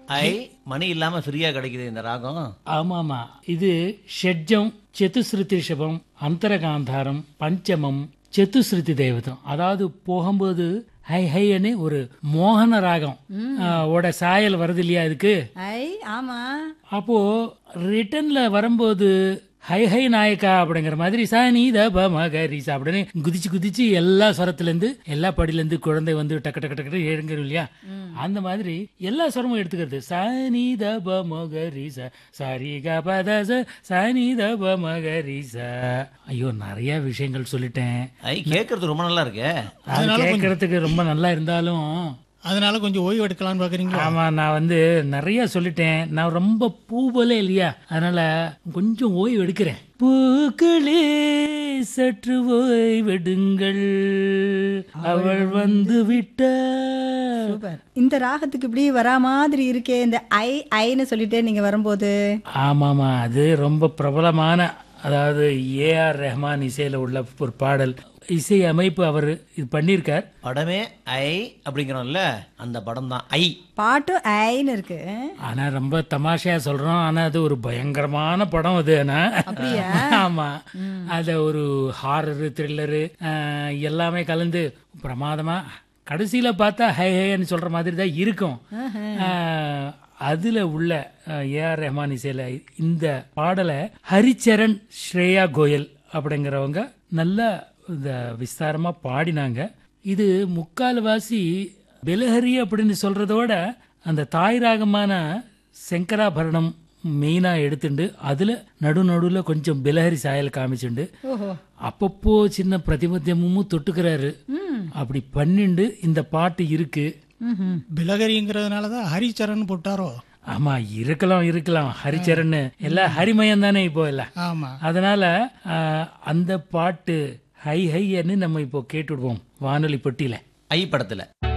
ஐ மணி இல்லாம ஃப்ரீயா கிடைக்குது இந்த ராகம் ஆமாமா இது ஷட்ஜம் சதுஸ்ருதி ரிஷபம் அந்தரகாந்தாரம் பஞ்சமம் சதுஸ்ருதி தேவதம் அதாவது போகும்போது ஹை ஹைன்னு ஒரு மோகன ராகம் ஆ, ஓட சாயல் வருது இல்லையா இதுக்கு ஐ ஆமா அப்போ ரிட்டர்ன்ல வரும்போது ஹை ஹை நாயக்கா அப்படிங்கிற மாதிரி சாணி த ப ம க ரி சா அப்படின்னு குதிச்சு குதிச்சு எல்லா ஸ்வரத்துல இருந்து எல்லா படியில இருந்து குழந்தை வந்து டக்கு டக்கு டக்கு ஏறுங்கிறோம் இல்லையா அந்த மாதிரி எல்லா ஸ்வரமும் எடுத்துக்கிறது சாணி த ப ம க ரி ச சாரி க ப த ச சாணி த ப ம க ரி ச ஐயோ நிறைய விஷயங்கள் சொல்லிட்டேன் ஐ கேட்கறது ரொம்ப நல்லா இருக்கே அது கேட்கறதுக்கு ரொம்ப நல்லா இருந்தாலும் அதனால கொஞ்சம் ஓய்வு எடுக்கலாம்னு பாக்குறீங்களா ஆமா நான் வந்து நிறைய சொல்லிட்டேன் நான் ரொம்ப பூ போல இல்லையா அதனால கொஞ்சம் ஓய்வு எடுக்கிறேன் பூக்களே சற்று ஓய்வெடுங்கள் அவள் வந்து விட்டாள் சூப்பர் இந்த ராகத்துக்கு இப்படி வரா மாதிரி இருக்கே இந்த ஐ ஐன்னு சொல்லிட்டே நீங்க வரும்போது ஆமாமா அது ரொம்ப பிரபலமான அதாவது ஏஆர் ரஹ்மான் இசையில உள்ள ஒரு பாடல் இசை அமைப்பு அவர் இது பண்ணியிருக்கார் படமே ஐ அப்படிங்கிறோம்ல அந்த படம் தான் ஐ பாட்டு ஐன்னு இருக்கு ஆனா ரொம்ப தமாஷையா சொல்றோம் ஆனா அது ஒரு பயங்கரமான படம் அது ஆனா அப்படியா? ஆமா அத ஒரு ஹாரரு த்ரில்லரு எல்லாமே கலந்து பிரமாதமா கடைசியில பார்த்தா ஹை ஹைன்னு சொல்ற மாதிரி தான் இருக்கும் ஆஹ், அதுல உள்ள ஏஆர் ரஹ்மான் இசையில இந்த பாடலை ஹரிச்சரண் ஸ்ரேயா கோயல் அப்படிங்கிறவங்க நல்லா இந்த விஸ்தாரமா பாடினாங்க இது முக்கால்வாசி பெலஹரி அப்படின்னு சொல்றதோட அந்த தாய் ராகமான சங்கராபரணம் மெயினா எடுத்துண்டு அதுல நடு நடுவுல கொஞ்சம் பெலஹரி சாயல் காமிச்சுண்டு ஓஹோ அப்பப்போ சின்ன பிரதிபத்தியமும் தொட்டுக்கிறாரு அப்படி பண்ணிண்டு இந்த பாட்டு இருக்கு ம்ஹும். பிலகரிங்கிறதுனாலதான் ஹரிச்சரன் போட்டாரோ ஆமா இருக்கலாம் இருக்கலாம் ஹரிச்சரன் எல்லாம் ஹரிமயம் தானே இப்போ எல்லாம் ஆமா அதனால ஆஹ், அந்த பாட்டு ஹை ஹைன்னு நம்ம இப்போ கேட்டுடுவோம் வானொலி பெட்டியில ஐ படத்துல